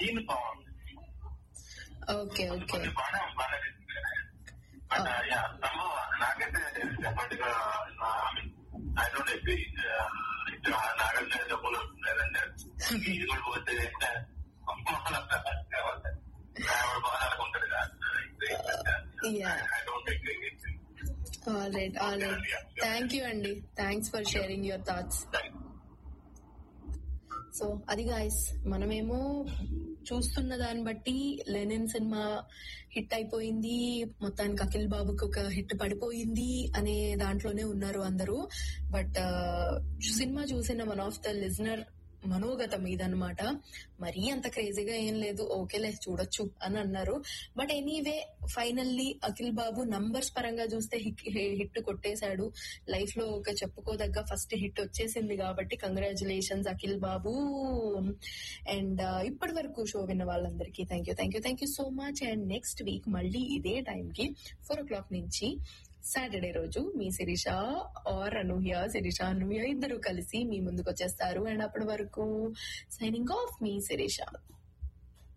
Scene బాగుంది okay okay కొన్ని బాగా బాగా బట్ యా సంభవం నాకైతే డెఫినెట్ గా ఐ డోంట్ అగ్రీ నాగార్జున డబ్బులు లేదంటే ఇది కూడా పోతే ఆవిడ బాగా అనుకుంటారు Yeah. I don't agree all right all right thank you అండి thanks for sharing your thoughts so అది గాయస్ మనమేమో చూస్తున్న దాన్ని బట్టి లెనిన్ సినిమా హిట్ అయిపోయింది మొత్తానికి అఖిల్ బాబుకి ఒక హిట్ పడిపోయింది అనే దాంట్లోనే ఉన్నారు అందరూ బట్ సినిమా చూసిన వన్ ఆఫ్ ద లిజనర్ మనోగతం ఇదనమాట మరీ అంత క్రేజీగా ఏం లేదు ఓకేలే చూడొచ్చు అని అన్నారు బట్ ఎనీవే ఫైనల్లీ అఖిల్ బాబు నంబర్స్ పరంగా చూస్తే హిట్ కొట్టేశాడు లైఫ్ లో ఒక చెప్పుకోదగ్గ ఫస్ట్ హిట్ వచ్చేసింది కాబట్టి కంగ్రాచులేషన్స్ అఖిల్ బాబు అండ్ ఇప్పటి వరకు షో విన్న వాళ్ళందరికీ thank you thank you thank you so much and next week మళ్ళీ ఇదే టైం కి ఫోర్ ఓ క్లాక్ నుంచి సాటర్డే రోజు మీ శిరీష ఆర్ అనూహ్య శిరీష అనూహ్య ఇద్దరు కలిసి మీ ముందుకు వచ్చేస్తారు అండ్ అప్పటి వరకు సైనింగ్ ఆఫ్ మీ శిరీష